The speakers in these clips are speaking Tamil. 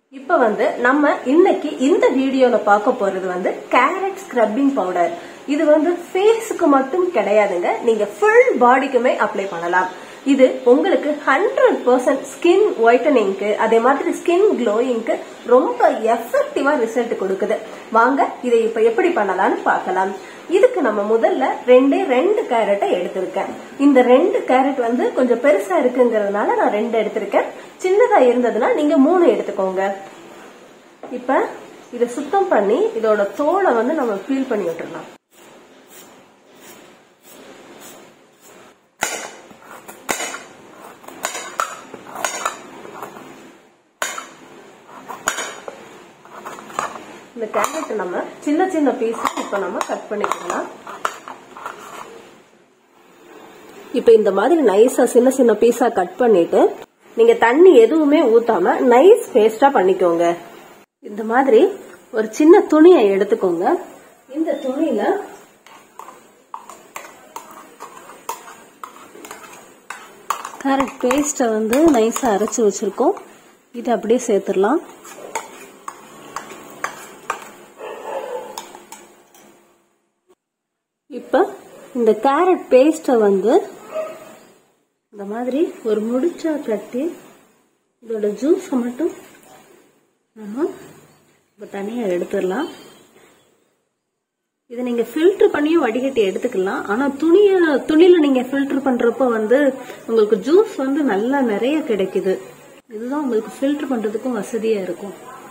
இப்ப வந்து நம்ம இன்னைக்கு இந்த வீடியோல பார்க்க போறது வந்து கேரட் ஸ்க்ரப்பிங் பவுடர் இது வந்து ஃபேஸுக்கு மட்டும் கிடையாதுங்க நீங்க ஃபுல் பாடிக்குமே அப்ளை பண்ணலாம் இது உங்களுக்கு ஹண்ட்ரட் பர்சன்ட் ஸ்கின் ஒயிட்டனிங்க்கு அதே மாதிரி ஸ்கின் க்ளோயிங்க்கு ரொம்ப எஃபெக்டிவா ரிசல்ட் கொடுக்குது வாங்க இதை இப்ப எப்படி பண்ணலாம்னு பார்க்கலாம் இதுக்கு நம்ம முதல்ல ரெண்டே ரெண்டு கேரட்டை எடுத்திருக்கேன் இந்த ரெண்டு கேரட் வந்து கொஞ்சம் பெருசா இருக்குங்கிறதுனால நான் ரெண்டு எடுத்திருக்கேன் சின்னதா இருந்ததுன்னா நீங்க மூணு எடுத்துக்கோங்க இப்ப இதை சுத்தம் பண்ணி இதோட தோலை வந்து நம்ம பீல் பண்ணி விட்டுறலாம் இந்த கேரட் நம்ம சின்ன சின்ன பீஸ் இப்ப நம்ம கட் பண்ணிக்கலாம் இப்ப இந்த மாதிரி நைஸா சின்ன சின்ன பீஸா கட் பண்ணிட்டு நீங்க தண்ணி எதுவுமே ஊத்தாம நைஸ் பேஸ்டா பண்ணிக்கோங்க இந்த மாதிரி ஒரு சின்ன துணியை எடுத்துக்கோங்க இந்த துணியில கேரட் பேஸ்ட்டை வந்து நைஸா அரைச்சு வச்சிருக்கோம் இதை அப்படியே சேர்த்துடலாம் இப்ப இந்த கேரட் பேஸ்ட்டை வந்து இந்த மாதிரி ஒரு முடிச்சா கட்டி இதோட ஜூஸை மட்டும் நம்ம இப்போ தனியாக எடுத்துடலாம் இதை நீங்க ஃபில்டர் பண்ணியும் வடிகட்டி எடுத்துக்கலாம் ஆனா துணிய துணியில நீங்க ஃபில்டர் பண்றப்போ வந்து உங்களுக்கு ஜூஸ் வந்து நல்லா நிறைய கிடைக்குது இதுதான் உங்களுக்கு ஃபில்டர் பண்றதுக்கும் வசதியா இருக்கும்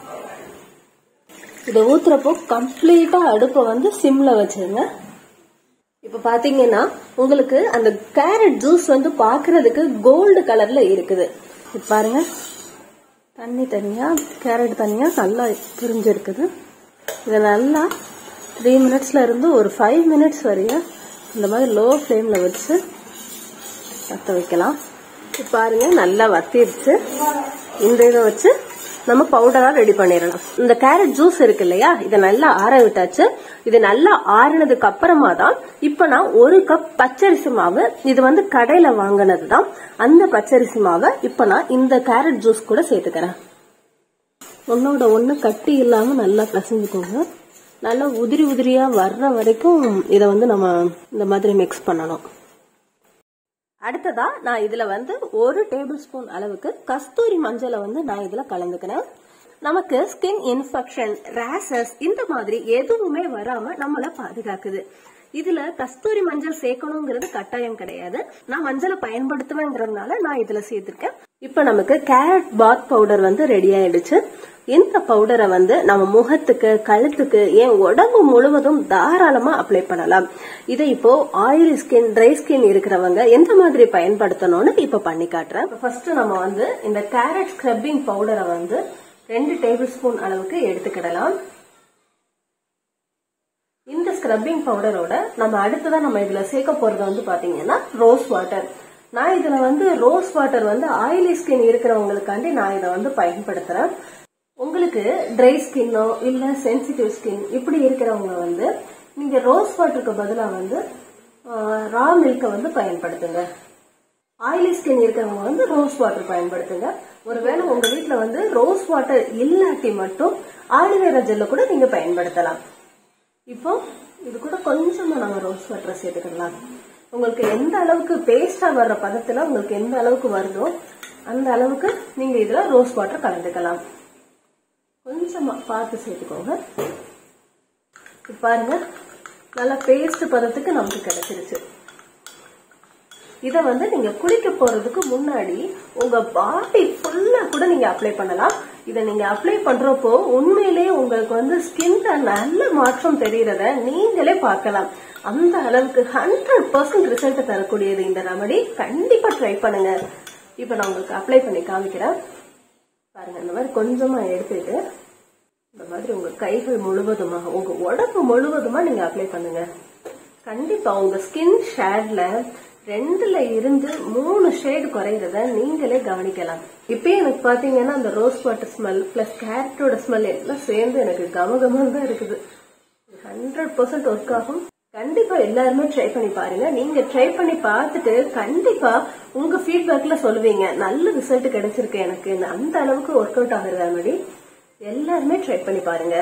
இதை ஊத்துறப்போ கம்ப்ளீட்டா அடுப்பை வந்து சிம்ல வச்சிருங்க இப்ப பாத்தீங்கன்னா உங்களுக்கு அந்த கேரட் ஜூஸ் வந்து பாக்குறதுக்கு கோல்டு கலர்ல இருக்குது இப்ப பாருங்க தண்ணி தனியா கேரட் தனியா நல்லா பிரிஞ்சிருக்குது இதை நல்லா த்ரீ மினிட்ஸ்ல இருந்து ஒரு ஃபைவ் மினிட்ஸ் வரையும் இந்த மாதிரி லோ ஃப்ளேம்ல வச்சு வத்த வைக்கலாம் இப்ப பாருங்க நல்லா வத்திருச்சு இந்த இதை வச்சு நம்ம பவுடரா ரெடி பண்ணிடலாம் இந்த கேரட் ஜூஸ் இருக்கு இல்லையா இதை நல்லா ஆற விட்டாச்சு இது நல்லா ஆறினதுக்கு அப்புறமா தான் இப்ப நான் ஒரு கப் பச்சரிசி மாவு இது வந்து கடையில வாங்கினது தான் அந்த பச்சரிசி மாவை இப்ப நான் இந்த கேரட் ஜூஸ் கூட சேர்த்துக்கிறேன் ஒன்னோட ஒண்ணு கட்டி இல்லாம நல்லா பிசைஞ்சுக்கோங்க நல்லா உதிரி உதிரியா வர்ற வரைக்கும் இதை வந்து நம்ம இந்த மாதிரி மிக்ஸ் பண்ணணும் அடுத்ததா நான் இதுல வந்து ஒரு டேபிள் ஸ்பூன் அளவுக்கு கஸ்தூரி மஞ்சளை வந்து நான் இதுல கலந்துக்கிறேன் நமக்கு ஸ்கின் இன்ஃபெக்ஷன் ரேசஸ் இந்த மாதிரி எதுவுமே வராம நம்மள பாதுகாக்குது இதுல கஸ்தூரி மஞ்சள் சேர்க்கணுங்கிறது கட்டாயம் கிடையாது நான் மஞ்சளை பயன்படுத்துவேங்கிறதுனால நான் இதுல சேர்த்திருக்கேன் இப்ப நமக்கு கேரட் பாத் பவுடர் வந்து ரெடி ஆயிடுச்சு இந்த பவுடரை வந்து நம்ம முகத்துக்கு கழுத்துக்கு ஏன் உடம்பு முழுவதும் தாராளமா அப்ளை பண்ணலாம் இதை இப்போ ஆயில் ஸ்கின் ட்ரை ஸ்கின் இருக்கிறவங்க எந்த மாதிரி பயன்படுத்தணும்னு இப்ப பண்ணி காட்டுறேன் ஃபர்ஸ்ட் நம்ம வந்து இந்த கேரட் ஸ்க்ரப்பிங் பவுடரை வந்து ரெண்டு டேபிள் ஸ்பூன் அளவுக்கு எடுத்துக்கிடலாம் இந்த ஸ்க்ரப்பிங் பவுடரோட நம்ம அடுத்ததா நம்ம இதுல சேர்க்க போறது வந்து பாத்தீங்கன்னா ரோஸ் வாட்டர் நான் இதுல வந்து ரோஸ் வாட்டர் வந்து ஆயிலி ஸ்கின் இருக்கிறவங்களுக்காண்டி நான் இதை வந்து பயன்படுத்துறேன் உங்களுக்கு ட்ரை ஸ்கின்னோ இல்ல சென்சிட்டிவ் ஸ்கின் இப்படி இருக்கிறவங்க வந்து நீங்க ரோஸ் வாட்டருக்கு பதிலா வந்து ரா மில்கை வந்து பயன்படுத்துங்க ஆயிலி ஸ்கின் இருக்கிறவங்க வந்து ரோஸ் வாட்டர் பயன்படுத்துங்க ஒருவேளை உங்க வீட்டுல வந்து ரோஸ் வாட்டர் இல்லாட்டி மட்டும் ஆலிவேரா ஜெல்ல கூட நீங்க பயன்படுத்தலாம் இப்போ இது கூட கொஞ்சமா நம்ம ரோஸ் வாட்டரை சேர்த்துக்கலாம் உங்களுக்கு எந்த அளவுக்கு பேஸ்டா வர்ற பதத்துல உங்களுக்கு எந்த அளவுக்கு வருதோ அந்த அளவுக்கு நீங்க இதுல ரோஸ் வாட்டர் கலந்துக்கலாம் கொஞ்சமா பார்த்து சேர்த்துக்கோங்க இப்ப பாருங்க நல்லா பேஸ்ட் பதத்துக்கு நமக்கு கிடைச்சிருச்சு இத வந்து நீங்க குளிக்க போறதுக்கு முன்னாடி உங்க பாடி ஃபுல்லா கூட நீங்க அப்ளை பண்ணலாம் இத நீங்க அப்ளை பண்றப்போ உண்மையிலேயே உங்களுக்கு வந்து ஸ்கின்ல நல்ல மாற்றம் தெரியறத நீங்களே பார்க்கலாம் அந்த அளவுக்கு ஹண்ட்ரட் பர்சன்ட் ரிசல்ட் தரக்கூடியது இந்த ரெமடி கண்டிப்பா ட்ரை பண்ணுங்க இப்ப நான் உங்களுக்கு அப்ளை பண்ணி காமிக்கிறேன் பாருங்க இந்த மாதிரி கொஞ்சமா எடுத்துட்டு இந்த மாதிரி உங்க கைகள் முழுவதுமா உங்க உடம்பு முழுவதுமா நீங்க அப்ளை பண்ணுங்க கண்டிப்பா உங்க ஸ்கின் ஷேட்ல ரெண்டுல இருந்து மூணு ஷேடு குறைகிறத நீங்களே கவனிக்கலாம் இப்பயே எனக்கு பாத்தீங்கன்னா அந்த ரோஸ் வாட்டர் ஸ்மெல் பிளஸ் கேரட்டோட ஸ்மெல் எல்லாம் சேர்ந்து எனக்கு கமகமம் தான் இருக்குது ஹண்ட்ரட் பர்சன்ட் ஒர்க் ஆகும் கண்டிப்பா எல்லாருமே ட்ரை பண்ணி பாருங்க நீங்க ட்ரை பண்ணி பார்த்துட்டு கண்டிப்பா உங்க ஃபீட்பேக்ல சொல்லுவீங்க நல்ல ரிசல்ட் கிடைச்சிருக்கு எனக்கு அந்த அளவுக்கு ஒர்க் அவுட் ஆகுற ரெமடி எல்லாருமே ட்ரை பண்ணி பாருங்க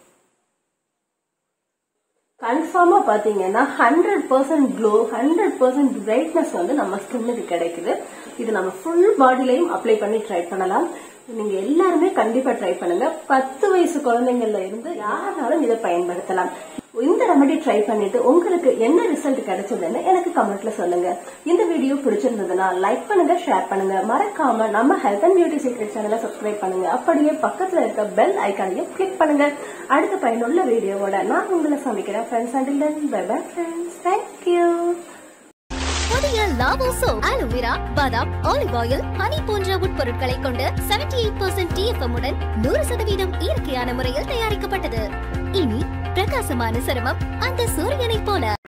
கன்ஃபார்மா பாத்தீங்கன்னா hundred percent glow hundred percent brightness வந்து நம்ம ஸ்கின்னுக்கு கிடைக்குது இது நம்ம ஃபுல் பாடிலையும் அப்ளை பண்ணி ட்ரை பண்ணலாம் நீங்க எல்லாருமே கண்டிப்பா ட்ரை பண்ணுங்க பத்து வயசு குழந்தைங்கள்ல இருந்து யாராலும் இதை பயன்படுத்தலாம் இந்த ரெமடி ட்ரை பண்ணிட்டு உங்களுக்கு என்ன ரிசல்ட் கிடைச்சதுன்னு எனக்கு கமெண்ட்ல சொல்லுங்க இந்த வீடியோ பிடிச்சிருந்ததுன்னா லைக் பண்ணுங்க ஷேர் பண்ணுங்க மறக்காம நம்ம ஹெல்த் அண்ட் பியூட்டி சீக்ரெட் சேனலை சப்ஸ்கிரைப் பண்ணுங்க அப்படியே பக்கத்துல இருக்க பெல் ஐக்கானையும் கிளிக் பண்ணுங்க அடுத்த பயனுள்ள வீடியோவோட நான் உங்களை சந்திக்கிறேன் friends and bye bye friends thank you புதிய லாவோ சோப் ஆலோவேரா பாதாம் ஆலிவ் ஆயில் ஹனி போன்ற உட்பொருட்களை கொண்டு 78% எயிட் பர்சன்ட் டிஎஃப்எம் உடன் நூறு சதவீதம் இயற்கையான முறையில் தயாரிக்கப்பட்டது இனி பிரகாசமான சருமம் அந்த சூரியனைப் போல